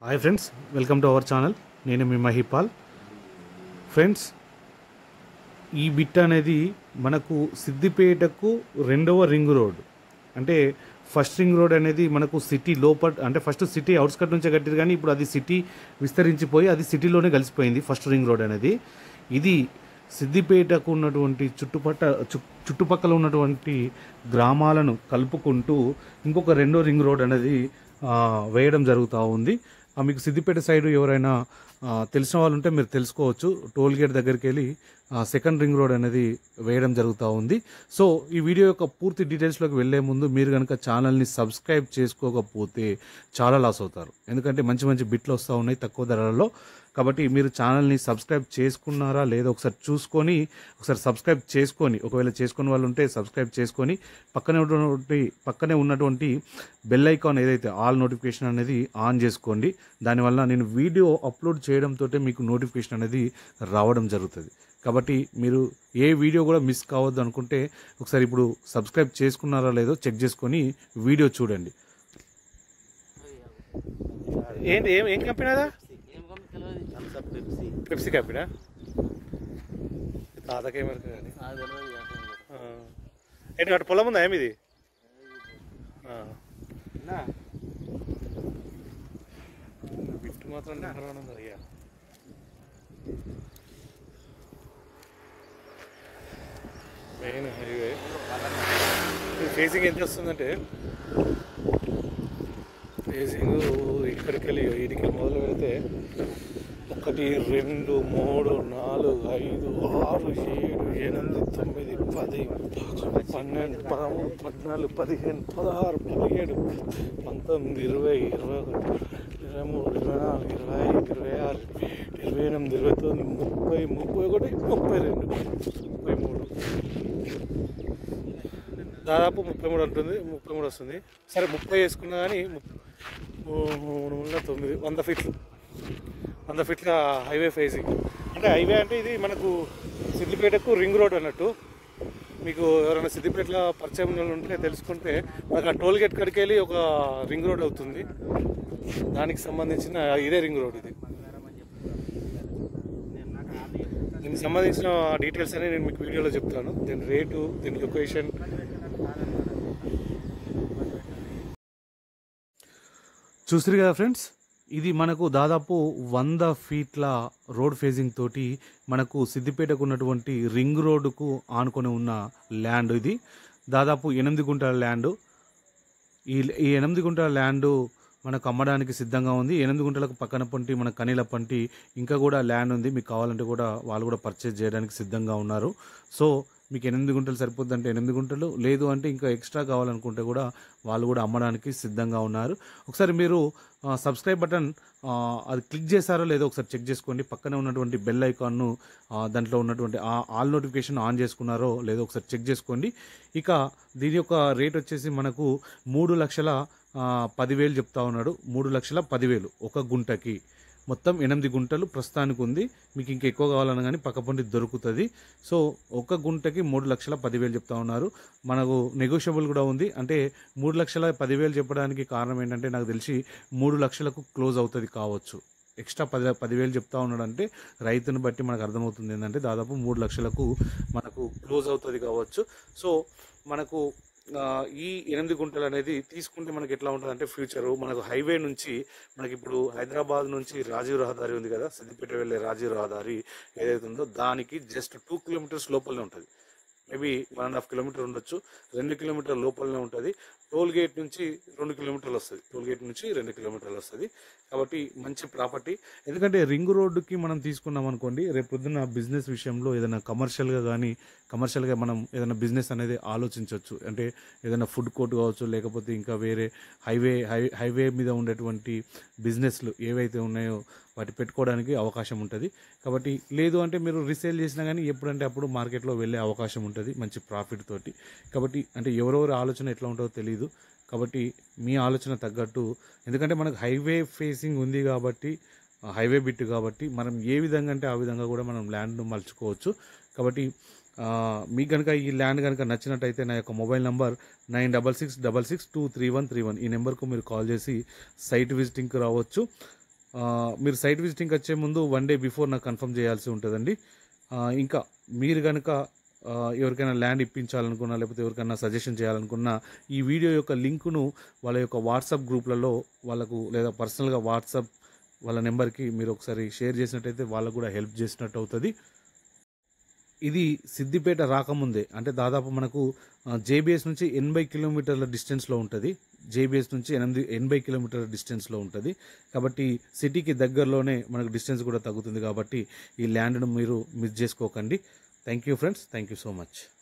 Hi friends welcome to our channel నేను మీ Mahipal friends ఈ బిట్ అనేది మనకు సిద్దిపేటకు రెండవ రింగ్ రోడ్ అంటే ఫస్ట్ రింగ్ రోడ్ అనేది మనకు సిటీ లోపల అంటే ఫస్ట్ సిటీ అవుట్స్కట్ నుంచే కట్టారు కానీ ఇప్పుడు అది సిటీ విస్తరించిపోయి అది సిటీలోనే కలిసిపోయింది ఫస్ట్ రింగ్ రోడ్ అనేది ఇది సిద్దిపేటకు ఉన్నటువంటి చుట్టుపట్ట చు- చుట్టుపక్కల ఉన్నటువంటి గ్రామాలను కలుపుకుంటూ ఇంకొక రెండో రింగ్ రోడ్ అనేది ఆ, వేయడం జరుగుతూ ఉంది ఆ, మీకు సిద్దిపేట సైడ్ ఎవరైనా ఆ, తెలిసిన వాళ్ళు ఉంటే మీరు తెలుసుకోవచ్చు టోల్ గేట్ దగ్గరికి వెళ్ళి సెకండ్ రింగ్ రోడ్ అనేది వేయడం జరుగుతూ ఉంది సో ఈ వీడియో యొక్క పూర్తి డీటెయిల్స్లోకి వెళ్ళే ముందు మీరు కనుక ఛానల్ని సబ్స్క్రైబ్ చేసుకోకపోతే చాలా లాస్ అవుతారు ఎందుకంటే మంచి మంచి బిట్లు వస్తూ ఉన్నాయి తక్కువ ధరలలో కాబట్టి మీరు ఛానల్ని సబ్స్క్రైబ్ చేసుకున్నారా లేదో ఒకసారి చూసుకొని ఒకసారి సబ్స్క్రైబ్ చేసుకొని ఒకవేళ చేసుకున్న వాళ్ళు ఉంటే సబ్స్క్రైబ్ చేసుకొని పక్కనే ఉన్నటువంటి పక్కనే ఉన్నటువంటి బెల్ ఐకాన్ ఏదైతే ఆల్ నోటిఫికేషన్ అనేది ఆన్ చేసుకోండి దానివల్ల నేను వీడియో అప్లోడ్ చేయడంతో మీకు నోటిఫికేషన్ అనేది రావడం జరుగుతుంది కాబట్టి మీరు ఏ వీడియో కూడా మిస్ కావద్దు అనుకుంటే ఒకసారి ఇప్పుడు సబ్స్క్రైబ్ చేసుకున్నారా లేదో చెక్ చేసుకొని వీడియో చూడండి ఏంటి ఏం ఏం కంపెనీ అదా ఏం కంపెనీ తెలియదు థమ్స్అప్ పెప్సీ పెప్సీ కంపెనీ తాతకేమరకు కానీ నాకు తెలియదు అర్థం కాదు. ఏంటి అటు పొలం ఉందా ఏమిది బిట్టు మాత్రం నెంబర్ ఉంది అయ్యా మెయిన్ హైవే ఫేసింగ్ ఎంత వస్తుందంటే ఫేసింగ్ ఇక్కడికి వెళ్ళి వీటికి మొదలు పెడితే ఒకటి రెండు మూడు నాలుగు ఐదు ఆరు ఏడు ఎనిమిది తొమ్మిది పది పన్నెండు పదమూడు పద్నాలుగు పదిహేను పదహారు పదిహేడు పంతొమ్మిది ఇరవై ఇరవై ఒకటి ఇరవై మూడు ఇరవై నాలుగు ఇరవై ఐదు ఇరవై ఆరు ఇరవై ఎనిమిది ఇరవై తొమ్మిది ముప్పై ముప్పై ఒకటి ముప్పై రెండు ముప్పై మూడు దాదాపు ముప్పై మూడు ఉంటుంది ముప్పై మూడు వస్తుంది సరే ముప్పై వేసుకున్నా కానీ ముప్- మూ- మూడు మూడుల తొమ్మిది వంద ఫీట్లు వంద ఫీట్ల హైవే ఫేసింగ్ అంటే హైవే అంటే ఇది మనకు సిద్దిపేటకు రింగ్ రోడ్ అన్నట్టు మీకు ఎవరైనా సిద్దిపేటలో పరిచయం ఉన్న వాళ్ళు ఉంటే తెలుసుకుంటే మనకు ఆ టోల్ గేట్ కడికి వెళ్ళి ఒక రింగ్ రోడ్ అవుతుంది దానికి సంబంధించిన ఇదే రింగ్ రోడ్ ఇది దీనికి సంబంధించిన డీటెయిల్స్ అనేవి నేను మీకు వీడియోలో చెప్తాను దీని రేటు దీని లొకేషన్ చూసారు కదా ఫ్రెండ్స్ ఇది మనకు దాదాపు వంద ఫీట్ల రోడ్ ఫేజింగ్ తోటి మనకు సిద్దిపేటకు ఉన్నటువంటి రింగ్ రోడ్డుకు ఆనుకొని ఉన్న ల్యాండ్ ఇది దాదాపు ఎనిమిది గుంటల ల్యాండ్ ఈ ఈ ఎనిమిది గుంటల ల్యాండ్ మనకు అమ్మడానికి సిద్ధంగా ఉంది ఎనిమిది గుంటలకు పక్కన పంటి మన కనీల పంటి ఇంకా కూడా ల్యాండ్ ఉంది మీకు కావాలంటే కూడా వాళ్ళు కూడా పర్చేజ్ చేయడానికి సిద్ధంగా ఉన్నారు సో మీకు ఎనిమిది గుంటలు సరిపోద్ది అంటే ఎనిమిది గుంటలు లేదు అంటే ఇంకా ఎక్స్ట్రా కావాలనుకుంటే కూడా వాళ్ళు కూడా అమ్మడానికి సిద్ధంగా ఉన్నారు ఒకసారి మీరు ఆ, సబ్స్క్రైబ్ బటన్ ఆ, అది క్లిక్ చేశారో లేదో ఒకసారి చెక్ చేసుకోండి పక్కనే ఉన్నటువంటి బెల్ ఐకాన్ను ఆ, దాంట్లో ఉన్నటువంటి ఆ ఆల్ నోటిఫికేషన్ ఆన్ చేసుకున్నారో లేదో ఒకసారి చెక్ చేసుకోండి ఇక దీని యొక్క రేట్ వచ్చేసి మనకు మూడు లక్షల ఆ, పదివేలు చెప్తా ఉన్నాడు మూడు లక్షల పదివేలు ఒక గుంటకి మొత్తం ఎనిమిది గుంటలు ప్రస్తుతానికి ఉంది మీకు ఇంకా ఎక్కువ కావాలన్నా కానీ పక్కపొంటి దొరుకుతుంది సో ఒక గుంటకి మూడు లక్షల పదివేలు చెప్తా ఉన్నారు మనకు నెగోషియబుల్ కూడా ఉంది అంటే మూడు లక్షల పదివేలు చెప్పడానికి కారణం ఏంటంటే నాకు తెలిసి మూడు లక్షలకు క్లోజ్ అవుతుంది కావచ్చు ఎక్స్ట్రా పది పదివేలు చెప్తా ఉన్నాడంటే రైతుని బట్టి మనకు అర్థమవుతుంది ఏంటంటే దాదాపు మూడు లక్షలకు మనకు క్లోజ్ అవుతుంది కావచ్చు సో మనకు ఆ, ఈ ఎనిమిది గుంటలు అనేది తీసుకుంటే మనకి ఎట్లా ఉంటుంది అంటే ఫ్యూచర్ మనకు హైవే నుంచి మనకి ఇప్పుడు హైదరాబాద్ నుంచి రాజీవ్ రహదారి ఉంది కదా సిద్దిపేట వెళ్ళే రాజీవ్ రహదారి ఏదైతే ఉందో దానికి జస్ట్ టూ కిలోమీటర్స్ లోపలనే ఉంటుంది maybe one and half kilometre ఉండొచ్చు రెండు కిలోమీటర్ లోపలనే ఉంటుంది టోల్ గేట్ నుంచి రెండు కిలోమీటర్లు వస్తుంది టోల్ గేట్ నుంచి రెండు కిలోమీటర్లు వస్తుంది కాబట్టి మంచి ప్రాపర్టీ ఎందుకంటే రింగ్ రోడ్డుకి మనం తీసుకున్నాం అనుకోండి రేపు పొద్దున్న బిజినెస్ విషయంలో ఏదైనా కమర్షియల్గా కానీ కమర్షియల్గా మనం ఏదైనా బిజినెస్ అనేది ఆలోచించవచ్చు అంటే ఏదైనా ఫుడ్ కోర్ట్ కావచ్చు లేకపోతే ఇంకా వేరే హైవే హై హైవే మీద ఉండేటువంటి బిజినెస్లు ఏవైతే ఉన్నాయో వాటి పెట్టుకోవడానికి అవకాశం ఉంటుంది కాబట్టి లేదు అంటే మీరు రీసేల్ చేసినా కానీ ఎప్పుడంటే అప్పుడు మార్కెట్లో వెళ్ళే అవకాశం ఉంటుంది మంచి ప్రాఫిట్ తోటి కాబట్టి అంటే ఎవరెవరి ఆలోచన ఎట్లా ఉంటుందో తెలియదు కాబట్టి మీ ఆలోచన తగ్గట్టు ఎందుకంటే మనకు హైవే ఫేసింగ్ ఉంది కాబట్టి హైవే బిట్ కాబట్టి మనం ఏ విధంగా అంటే ఆ విధంగా కూడా మనం ల్యాండ్ మలుచుకోవచ్చు కాబట్టి ఆ, మీకు కనుక ఈ ల్యాండ్ కనుక నచ్చినట్టయితే నా యొక్క mobile number nine double six double six two three one three one ఈ నెంబర్కు మీరు కాల్ చేసి సైట్ విజిటింగ్కి రావచ్చు ఆ, మీరు సైట్ విజిటింగ్కి వచ్చే ముందు వన్ డే బిఫోర్ నాకు కన్ఫర్మ్ చేయాల్సి ఉంటుందండి ఆ, ఇంకా మీరు కనుక ఆ, ఎవరికైనా ల్యాండ్ ఇప్పించాలనుకున్నా లేకపోతే ఎవరికైనా సజెషన్ చేయాలనుకున్నా ఈ వీడియో యొక్క లింకును వాళ్ళ యొక్క వాట్సాప్ గ్రూప్లలో వాళ్ళకు లేదా పర్సనల్గా వాట్సాప్ వాళ్ళ నెంబర్కి మీరు ఒకసారి షేర్ చేసినట్టయితే వాళ్ళకు కూడా హెల్ప్ చేసినట్టు అవుతుంది ఇది సిద్దిపేట రాకముందే అంటే దాదాపు మనకు జేబీఎస్ నుంచి ఎనభై కిలోమీటర్ల డిస్టెన్స్లో ఉంటుంది జేబీఎస్ నుంచి ఎనిమిది ఎనభై కిలోమీటర్ల డిస్టెన్స్లో ఉంటుంది కాబట్టి సిటీకి దగ్గరలోనే మనకు డిస్టెన్స్ కూడా తగ్గుతుంది కాబట్టి ఈ ల్యాండ్ను మీరు మిస్ చేసుకోకండి thank you friends thank you so much